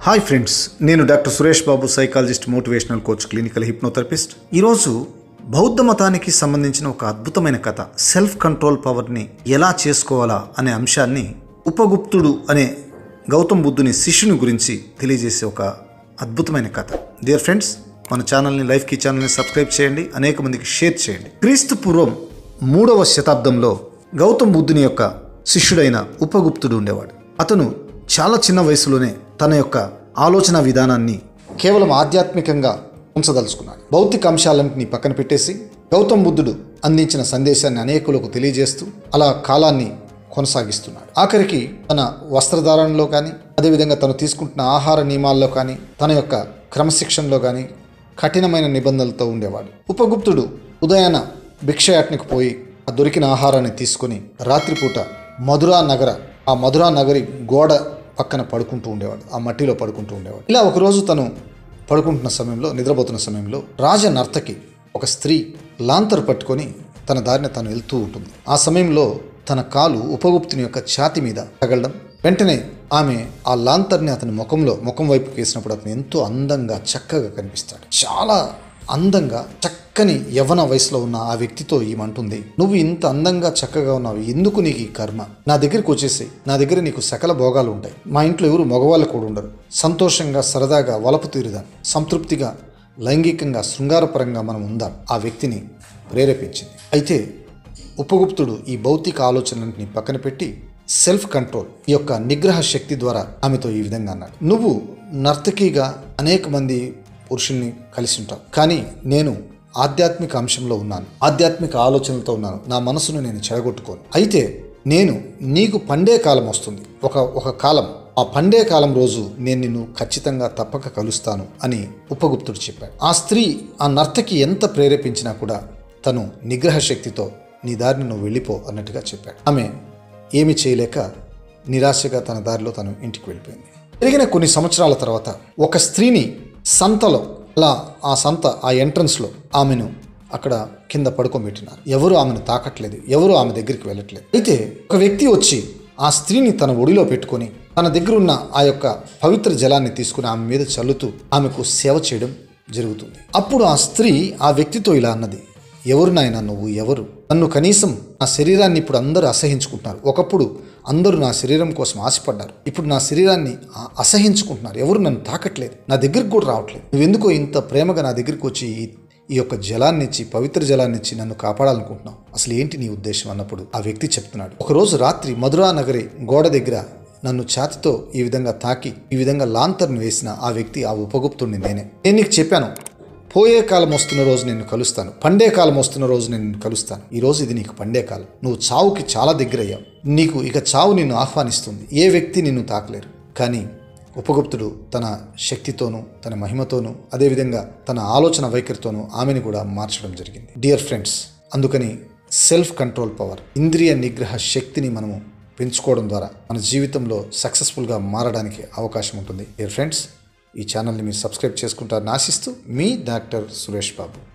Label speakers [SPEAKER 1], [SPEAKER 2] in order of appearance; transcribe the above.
[SPEAKER 1] hi friends నేను doctor Suresh Babu psychologist motivational coach clinical hypnotherapist ఈరోజు బౌద్ధ మతానికి సంబంధించిన ఒక అద్భుతమైన కథ సెల్ఫ్ కంట్రోల్ పవర్ని ఎలా చేసుకోవాలా అనే అంశాన్ని ఉపగుప్తుడు అనే గౌతమ్ బుద్ధుని శిష్యుని గురించి తెలియజేసే ఒక అద్భుతమైన కథ డియర్ ఫ్రెండ్స్ మన ఛానల్ని లైఫ్ కి ఛానల్ని సబ్స్క్రైబ్ చేయండి అనేక మందికి షేర్ చేయండి క్రీస్తు పూర్వం మూడవ శతాబ్దంలో గౌతమ్ బుద్ధుని యొక్క శిష్యుడైన ఉపగుప్తుడు ఉండేవాడు అతను చాలా చిన్న వయసులోనే తన యొక్క ఆలోచన విధానాన్ని కేవలం ఆధ్యాత్మికంగా ఉంచదలుచుకున్నాడు భౌతిక అంశాలన్నింటినీ పక్కన పెట్టేసి గౌతమ్ బుద్ధుడు అందించిన సందేశాన్ని అనేకులకు తెలియజేస్తూ అలా కాలాన్ని కొనసాగిస్తున్నాడు ఆఖరికి తన వస్త్రధారణలో కానీ అదేవిధంగా తను తీసుకుంటున్న ఆహార నియమాల్లో కానీ తన యొక్క క్రమశిక్షణలో కానీ కఠినమైన నిబంధనలతో ఉండేవాడు ఉపగుప్తుడు ఉదయాన భిక్షయాటనికి పోయి ఆ దొరికిన ఆహారాన్ని తీసుకొని రాత్రిపూట మధురా నగర ఆ మధురా నగరి గోడ పక్కన పడుకుంటూ ఉండేవాడు ఆ మట్టిలో పడుకుంటూ ఉండేవాడు ఇలా ఒకరోజు తను పడుకుంటున్న సమయంలో నిద్రపోతున్న సమయంలో రాజ నర్తకి ఒక స్త్రీ లాంతర్ పట్టుకొని తన దారిన తను వెళ్తూ ఉంటుంది ఆ సమయంలో తన కాలు ఉపగుప్తుని యొక్క ఛాతి మీద తగలడం వెంటనే ఆమె ఆ లాంతర్ని అతని ముఖంలో ముఖం వైపు వేసినప్పుడు అతను ఎంతో అందంగా చక్కగా కనిపిస్తాడు చాలా అందంగా చక్కని యవ్వన వయసులో ఉన్న ఆ వ్యక్తితో ఈమంటుంది నువ్వు ఇంత అందంగా చక్కగా ఉన్నావు ఎందుకు నీకు ఈ కర్మ నా దగ్గరికి వచ్చేసి నా దగ్గర నీకు సకల భోగాలు ఉంటాయి మా ఇంట్లో ఎవరు మగవాళ్ళు కూడా ఉండరు సంతోషంగా సరదాగా వలపు తీరుదాం సంతృప్తిగా లైంగికంగా శృంగారపరంగా మనం ఉందాం ఆ వ్యక్తిని ప్రేరేపించింది అయితే ఉపగుప్తుడు ఈ భౌతిక ఆలోచనలన్నింటినీ పక్కన పెట్టి సెల్ఫ్ కంట్రోల్ ఈ యొక్క నిగ్రహ శక్తి ద్వారా ఆమెతో ఈ విధంగా అన్నాడు నువ్వు నర్తకిగా అనేక మంది పురుషుల్ని కలిసి ఉంటావు కానీ నేను ఆధ్యాత్మిక అంశంలో ఉన్నాను ఆధ్యాత్మిక ఆలోచనలతో ఉన్నాను నా మనసును నేను చెడగొట్టుకోను అయితే నేను నీకు పండే కాలం వస్తుంది ఒక ఒక కాలం ఆ పండే కాలం రోజు నేను నిన్ను ఖచ్చితంగా తప్పక కలుస్తాను అని ఉపగుప్తుడు చెప్పాడు ఆ స్త్రీ ఆ నర్తకి ఎంత ప్రేరేపించినా కూడా తను నిగ్రహ శక్తితో నీ దారిని నువ్వు వెళ్ళిపో అన్నట్టుగా చెప్పాడు ఆమె ఏమి చేయలేక నిరాశగా తన దారిలో తను ఇంటికి వెళ్ళిపోయింది పెరిగిన కొన్ని సంవత్సరాల తర్వాత ఒక స్త్రీని సంతలో అలా ఆ సంత ఆ ఎంట్రన్స్లో ఆమెను అక్కడ కింద పడుకోబెట్టినారు ఎవరు ఆమెను తాకట్లేదు ఎవరు ఆమె దగ్గరికి వెళ్ళట్లేదు అయితే ఒక వ్యక్తి వచ్చి ఆ స్త్రీని తన ఒడిలో పెట్టుకొని తన దగ్గర ఉన్న ఆ యొక్క పవిత్ర జలాన్ని తీసుకుని ఆమె మీద చల్లుతూ ఆమెకు సేవ చేయడం జరుగుతుంది అప్పుడు ఆ స్త్రీ ఆ వ్యక్తితో ఇలా అన్నది ఎవరు నాయన నువ్వు ఎవరు నన్ను కనీసం నా శరీరాన్ని ఇప్పుడు అందరూ అసహించుకుంటున్నారు ఒకప్పుడు అందరూ నా శరీరం కోసం ఆశపడ్డారు ఇప్పుడు నా శరీరాన్ని ఆ- అసహించుకుంటున్నారు ఎవరు నన్ను తాకట్లేదు నా దగ్గరికి కూడా రావట్లేదు నువ్వెందుకో ఇంత ప్రేమగా నా దగ్గరికి వచ్చి ఈ- ఈ యొక్క జలాన్ని ఇచ్చి పవిత్ర జలాన్ని ఇచ్చి నన్ను కాపాడాలనుకుంటున్నావు అసలు ఏంటి నీ ఉద్దేశం అన్నప్పుడు ఆ వ్యక్తి చెప్తున్నాడు ఒకరోజు రాత్రి మధురా నగరి గోడ దగ్గర నన్ను ఛాతితో ఈ విధంగా తాకి ఈ విధంగా లాంతర్ను వేసిన ఆ వ్యక్తి ఆ ఉపగుప్తుడిని నేనే నేను నీకు చెప్పాను పోయే కాలం వస్తున్న రోజు నేను కలుస్తాను పండే కాలం వస్తున్న రోజు నేను నిన్ను కలుస్తాను ఈ రోజు ఇది నీకు పండే కాలం నువ్వు చావుకి చాలా దగ్గరయ్యావు నీకు ఇక చావు నిన్ను ఆహ్వానిస్తుంది ఏ వ్యక్తి నిన్ను తాకలేరు కానీ ఉపగుప్తుడు తన శక్తితోనూ తన మహిమతోనూ అదేవిధంగా తన ఆలోచన వైఖరితోనూ ఆమెను కూడా మార్చడం జరిగింది డియర్ ఫ్రెండ్స్ అందుకని సెల్ఫ్ కంట్రోల్ పవర్ ఇంద్రియ నిగ్రహ శక్తిని మనము పెంచుకోవడం ద్వారా మన జీవితంలో సక్సెస్ఫుల్గా మారడానికి అవకాశం ఉంటుంది డియర్ ఫ్రెండ్స్ ఈ ఛానల్ని మీరు సబ్స్క్రైబ్ చేసుకుంటారని ఆశిస్తూ మీ డాక్టర్ సురేష్ బాబు